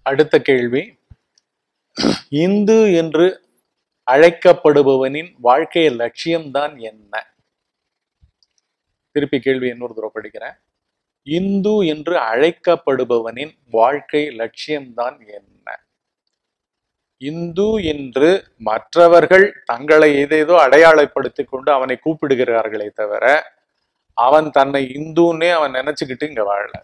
அடுத்த கேள்வி இந்து என்று அழைக்கப்படுபவனின் வாழ்க்கை லட்சியம்தான் என்ன திருப்பி கேள்வி இன்னொரு தடவை படிக்கிறேன் இந்து என்று அழைக்கப்படுபவனின் வாழ்க்கை லட்சியம்தான் என்ன இந்து என்று மற்றவர்கள் தங்களை ஏதேதோ அடையாளப்படுத்திக் கொண்டு அவனை கூப்பிடுகிறார்களே தவிர அவன் தன்னை இந்துன்னே அவன் நினைச்சுக்கிட்டு இங்க வாழல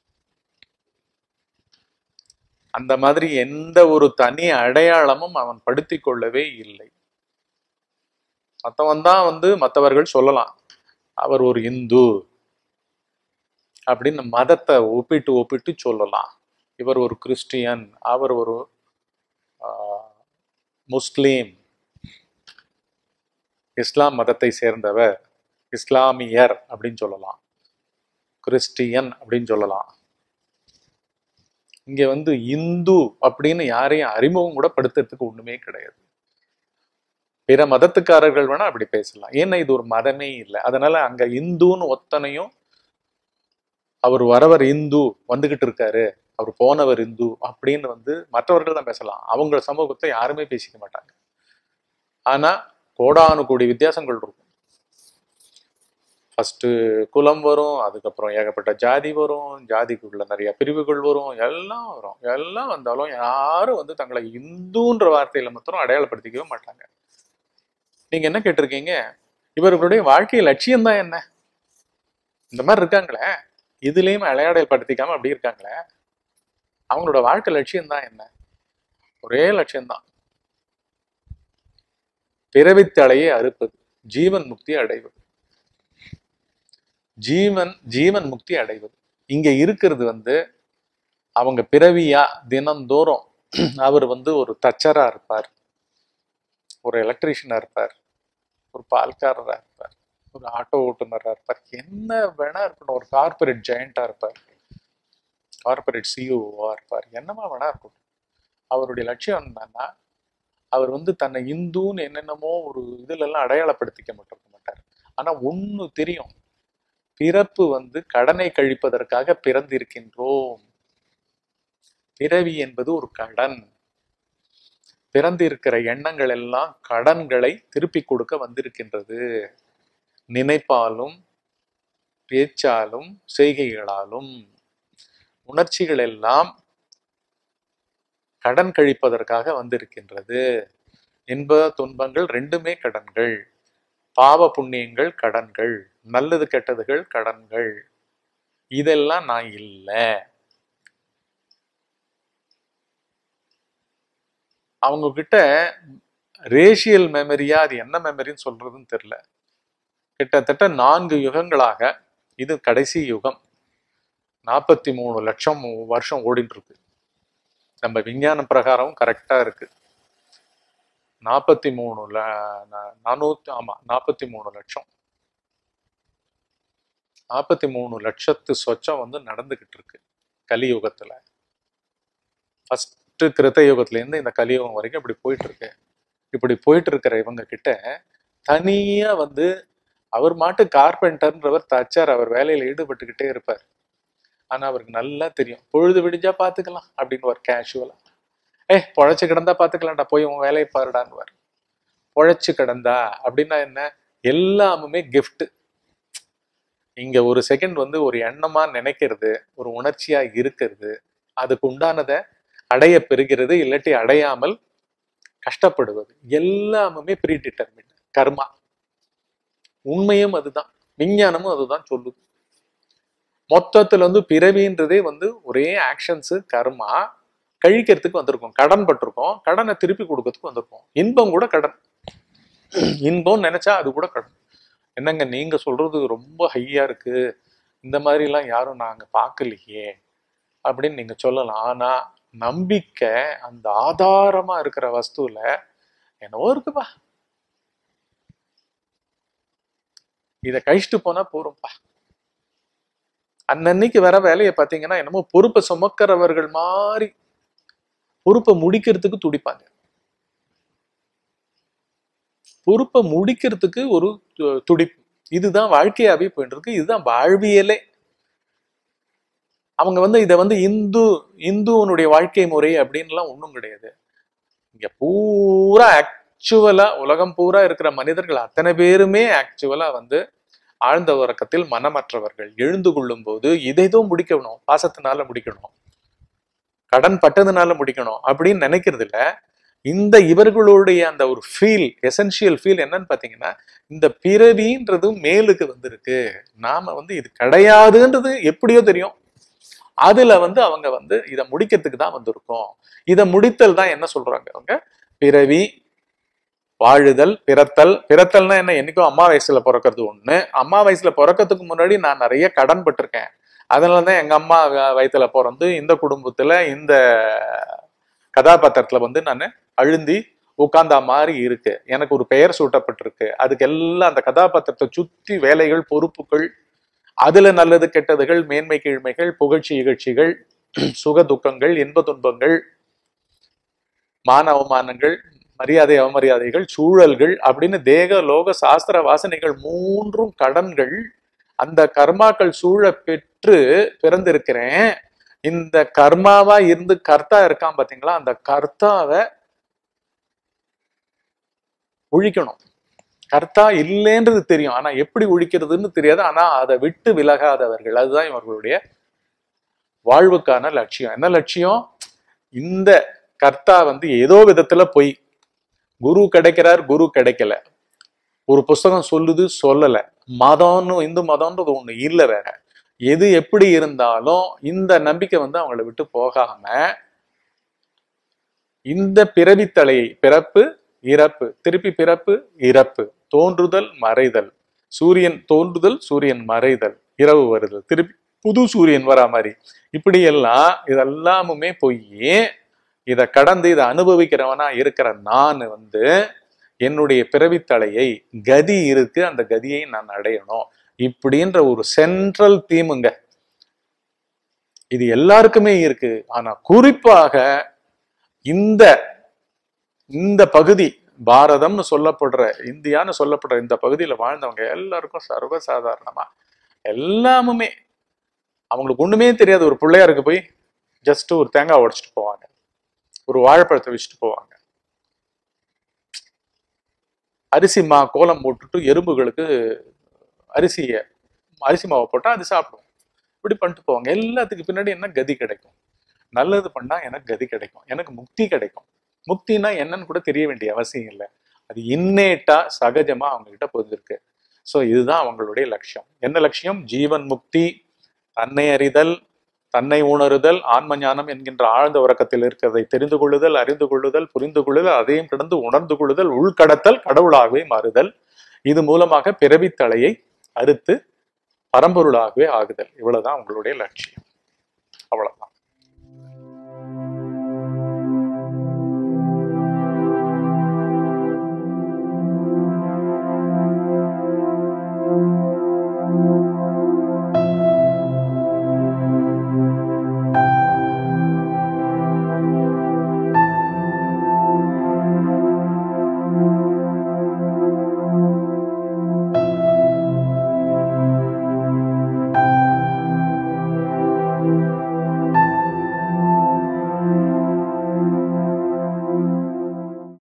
அந்த மாதிரி எந்த ஒரு தனி அடையாளமும் அவன் படுத்திக் கொள்ளவே இல்லை மத்தவன் தான் வந்து மற்றவர்கள் சொல்லலாம் அவர் ஒரு இந்து அப்படின்னு மதத்தை ஒப்பிட்டு ஒப்பிட்டு சொல்லலாம் இவர் ஒரு கிறிஸ்டியன் அவர் ஒரு ஆஹ், முஸ்லீம் இஸ்லாம் மதத்தை சேர்ந்தவர் இஸ்லாமியர் அப்படின்னு சொல்லலாம் கிறிஸ்டியன் அப்படின்னு சொல்லலாம் இங்க வந்து இந்து அப்படின்னு யாரையும் அறிமுகம் கூட படுத்துறதுக்கு ஒண்ணுமே கிடையாது பிற மதத்துக்காரர்கள் வேணா அப்படி பேசலாம் ஏன்னா இது ஒரு மதமே இல்லை அதனால அங்க இந்துன்னு ஒத்தனையும் அவர் வரவர் இந்து வந்துகிட்டு இருக்காரு அவர் போனவர் இந்து அப்படின்னு வந்து மற்றவர்கள் தான் பேசலாம் அவங்க சமூகத்தை யாருமே பேசிக்க மாட்டாங்க ஆனா கோடானு கோடி வித்தியாசங்கள் இருக்கும் ஃபர்ஸ்ட் குலம் வரும் அதுக்கப்புறம் ஏகப்பட்ட ஜாதி வரும் ஜாதிக்குள்ள நிறைய பிரிவுகள் வரும் எல்லாம் வரும் எல்லாம் வந்தாலும் யாரும் வந்து தங்களை இந்துன்ற வார்த்தையில மாத்திரம் அடையாளப்படுத்திக்கவே மாட்டாங்க நீங்க என்ன கேட்டிருக்கீங்க இவர்களுடைய வாழ்க்கை லட்சியம் தான் என்ன இந்த மாதிரி இருக்காங்களே இதுலயும் அடையாளப்படுத்திக்காம அப்படி இருக்காங்களே அவங்களோட வாழ்க்கை லட்சியம் தான் என்ன ஒரே லட்சியம்தான் பிறவித்தலையை அறுப்பது ஜீவன் முக்தி அடைவது ஜீவன் ஜீவன் முக்தி அடைவது இங்க இருக்கிறது வந்து அவங்க பிறவியா தினந்தோறும் அவர் வந்து ஒரு தச்சரா இருப்பார் ஒரு எலக்ட்ரீஷியனா இருப்பார் ஒரு பால்காரரா இருப்பார் ஒரு ஆட்டோ ஓட்டுநரா இருப்பார் என்ன வேணா இருக்கணும் ஒரு கார்பரேட் ஜெயண்டா இருப்பார் கார்பரேட் சிஇஓவா இருப்பார் என்னமா வேணா இருக்கட்டும் அவருடைய லட்சியம் என்னன்னா அவர் வந்து தன்னை இந்துன்னு என்னென்னமோ ஒரு இதுல எல்லாம் அடையாளப்படுத்திக்க மாட்டிருக்க மாட்டார் ஆனா ஒண்ணு தெரியும் பிறப்பு வந்து கடனை கழிப்பதற்காக பிறந்திருக்கின்றோம் பிறவி என்பது ஒரு கடன் பிறந்திருக்கிற எண்ணங்கள் எல்லாம் கடன்களை திருப்பி கொடுக்க வந்திருக்கின்றது நினைப்பாலும் பேச்சாலும் செய்கைகளாலும் உணர்ச்சிகள் எல்லாம் கடன் கழிப்பதற்காக வந்திருக்கின்றது இன்ப துன்பங்கள் ரெண்டுமே கடன்கள் பாவ புண்ணியங்கள் கடன்கள் நல்லது கெட்டதுகள் கடன்கள் இதெல்லாம் நான் இல்லை அவங்க கிட்ட ரேஷியல் மெமரியா அது என்ன மெமரின்னு சொல்றதுன்னு தெரியல கிட்டத்தட்ட நான்கு யுகங்களாக இது கடைசி யுகம் நாற்பத்தி மூணு லட்சம் வருஷம் ஓடிட்டு இருக்கு நம்ம விஞ்ஞான பிரகாரம் கரெக்டா இருக்கு நாற்பத்தி மூணு நானூத்தி ஆமா நாற்பத்தி மூணு லட்சம் நாற்பத்தி மூணு லட்சத்து சொச்சம் வந்து நடந்துகிட்டு இருக்கு கலியுகத்துல ஃபர்ஸ்ட் கிருத்த யுகத்துல இருந்து இந்த கலியுகம் வரைக்கும் இப்படி போயிட்டு இருக்கு இப்படி போயிட்டு இருக்கிற இவங்க கிட்ட தனியா வந்து அவர் மாட்டு கார்பெண்டர்ன்றவர் தச்சார் அவர் வேலையில ஈடுபட்டுக்கிட்டே இருப்பார் ஆனா அவருக்கு நல்லா தெரியும் பொழுது விடிஞ்சா பாத்துக்கலாம் அப்படின்னு ஒரு கேஷுவலா ஏ பொழைச்சு கிடந்தா பாத்துக்கலாம்டா போய் உன் வேலையை பாருடான்னு பொழைச்சு கிடந்தா அப்படின்னா என்ன எல்லாமுமே கிஃப்ட் இங்க ஒரு செகண்ட் வந்து ஒரு எண்ணமா நினைக்கிறது ஒரு உணர்ச்சியா இருக்கிறது அதுக்கு உண்டானதை அடைய பெறுகிறது இல்லாட்டி அடையாமல் கஷ்டப்படுவது எல்லாமுமே ப்ரீ டிட்டர்மின் கர்மா உண்மையும் அதுதான் விஞ்ஞானமும் அதுதான் சொல்லுது மொத்தத்துல வந்து பிறவின்றதே வந்து ஒரே ஆக்ஷன்ஸ் கர்மா கழிக்கிறதுக்கு வந்திருக்கோம் கடன் பட்டிருக்கோம் கடனை திருப்பி கொடுக்கறதுக்கு வந்திருக்கோம் இன்பம் கூட கடன் இன்பம் நினைச்சா அது கூட கடன் என்னங்க நீங்க சொல்றது ரொம்ப ஹையா இருக்கு இந்த மாதிரி எல்லாம் யாரும் நாங்க பார்க்கலையே அப்படின்னு நீங்க சொல்லலாம் ஆனா நம்பிக்கை அந்த ஆதாரமா இருக்கிற வஸ்துல என்னவோ இருக்குப்பா இத கழிச்சுட்டு போனா போறோம்ப்பா அன்னன்னைக்கு வர வேலையை பார்த்தீங்கன்னா என்னமோ பொறுப்பை சுமக்கிறவர்கள் மாதிரி பொறுப்பை முடிக்கிறதுக்கு துடிப்பாங்க பொறுப்பை முடிக்கிறதுக்கு ஒரு து- துடிப்பு இதுதான் வாழ்க்கையாவே போயிட்டு இருக்கு இதுதான் வாழ்வியலே அவங்க வந்து இதை வந்து இந்து இந்துவனுடைய வாழ்க்கை முறை அப்படின்லாம் ஒன்றும் கிடையாது இங்க பூரா ஆக்சுவலா உலகம் பூரா இருக்கிற மனிதர்கள் அத்தனை பேருமே ஆக்சுவலா வந்து ஆழ்ந்த உறக்கத்தில் மனமற்றவர்கள் எழுந்து கொள்ளும் போது இதைதோ முடிக்கணும் பாசத்தினால முடிக்கணும் கடன் பட்டதுனால முடிக்கணும் அப்படின்னு நினைக்கிறது இல்ல இந்த இவர்களுடைய அந்த ஒரு ஃபீல் எசென்ஷியல் ஃபீல் என்னன்னு பாத்தீங்கன்னா இந்த பிறவின்றது மேலுக்கு வந்திருக்கு நாம வந்து இது கிடையாதுன்றது எப்படியோ தெரியும் அதுல வந்து அவங்க வந்து இதை முடிக்கிறதுக்கு தான் வந்திருக்கோம் இதை முடித்தல் தான் என்ன சொல்றாங்க அவங்க பிறவி வாழுதல் பிறத்தல் பிறத்தல்னா என்ன என்னைக்கும் அம்மா வயசுல பிறக்கிறது ஒண்ணு அம்மா வயசுல பிறக்கிறதுக்கு முன்னாடி நான் நிறைய கடன் பட்டிருக்கேன் அதனால தான் எங்க அம்மா வ- வயித்துல பிறந்து இந்த குடும்பத்துல இந்த கதாபாத்திரத்துல வந்து நான் அழுந்தி உட்கார்ந்தா மாதிரி இருக்கு எனக்கு ஒரு பெயர் சூட்டப்பட்டிருக்கு அதுக்கு எல்லாம் அந்த கதாபாத்திரத்தை சுத்தி வேலைகள் பொறுப்புகள் அதுல நல்லது கெட்டதுகள் மேன்மை கீழ்மைகள் புகழ்ச்சி இகழ்ச்சிகள் சுக துக்கங்கள் இன்ப துன்பங்கள் மான அவமானங்கள் மரியாதை அவமரியாதைகள் சூழல்கள் அப்படின்னு தேக லோக சாஸ்திர வாசனைகள் மூன்றும் கடன்கள் அந்த கர்மாக்கள் சூழ பெற்று பிறந்திருக்கிறேன் இந்த கர்மாவா இருந்து கர்த்தா இருக்கான் பாத்தீங்களா அந்த கர்த்தாவை ஒழிக்கணும் கர்த்தா இல்லைன்றது தெரியும் ஆனா எப்படி ஒழிக்கிறதுன்னு தெரியாது ஆனா அதை விட்டு விலகாதவர்கள் அதுதான் இவர்களுடைய வாழ்வுக்கான லட்சியம் என்ன லட்சியம் இந்த கர்த்தா வந்து ஏதோ விதத்துல போய் குரு கிடைக்கிறார் குரு கிடைக்கல ஒரு புஸ்தகம் சொல்லுது சொல்லல மதம்னு இந்து மதம்ன்றது ஒண்ணு இல்லை வேற எது எப்படி இருந்தாலும் இந்த நம்பிக்கை வந்து அவங்கள விட்டு போகாம இந்த பிறவித்தலையை பிறப்பு இறப்பு திருப்பி பிறப்பு இறப்பு தோன்றுதல் மறைதல் சூரியன் தோன்றுதல் சூரியன் மறைதல் இரவு வருதல் திருப்பி புது சூரியன் வரா மாதிரி இப்படி எல்லாம் இதெல்லாமுமே போய் இதை கடந்து இதை அனுபவிக்கிறவனா இருக்கிற நான் வந்து என்னுடைய பிறவித்தலையை கதி இருக்கு அந்த கதியை நான் அடையணும் இப்படின்ற ஒரு சென்ட்ரல் தீமுங்க இது எல்லாருக்குமே இருக்கு ஆனா குறிப்பாக இந்த இந்த பகுதி பாரதம்னு சொல்லப்படுற இந்தியான்னு சொல்லப்படுற இந்த பகுதியில வாழ்ந்தவங்க எல்லாருக்கும் சர்வசாதாரணமா எல்லாமுமே அவங்களுக்கு ஒண்ணுமே தெரியாது ஒரு பிள்ளையாருக்கு போய் ஜஸ்ட் ஒரு தேங்காய் உடைச்சிட்டு போவாங்க ஒரு வாழைப்பழத்தை வச்சுட்டு போவாங்க அரிசி மா கோலம் போட்டுட்டு எறும்புகளுக்கு அரிசியை அரிசி மாவை போட்டா அது சாப்பிடும் இப்படி பண்ணிட்டு போவாங்க எல்லாத்துக்கு பின்னாடி என்ன கதி கிடைக்கும் நல்லது பண்ணா எனக்கு கதி கிடைக்கும் எனக்கு முக்தி கிடைக்கும் முக்தினா என்னன்னு கூட தெரிய வேண்டிய அவசியம் இல்லை அது இன்னேட்டா சகஜமா அவங்க கிட்ட புரிஞ்சிருக்கு ஸோ இதுதான் அவங்களுடைய லட்சியம் என்ன லட்சியம் ஜீவன் முக்தி தன்னை அறிதல் தன்னை உணருதல் ஆன்ம ஞானம் என்கின்ற ஆழ்ந்த உறக்கத்தில் இருக்கிறதை தெரிந்து கொள்ளுதல் அறிந்து கொள்ளுதல் புரிந்து கொள்ளுதல் அதையும் கடந்து உணர்ந்து கொள்ளுதல் உள்கடத்தல் கடவுளாகவே மாறுதல் இது மூலமாக பிறவித்தலையை அறுத்து பரம்பொருளாகவே ஆகுதல் இவ்வளவுதான் உங்களுடைய லட்சியம் அவ்வளவுதான்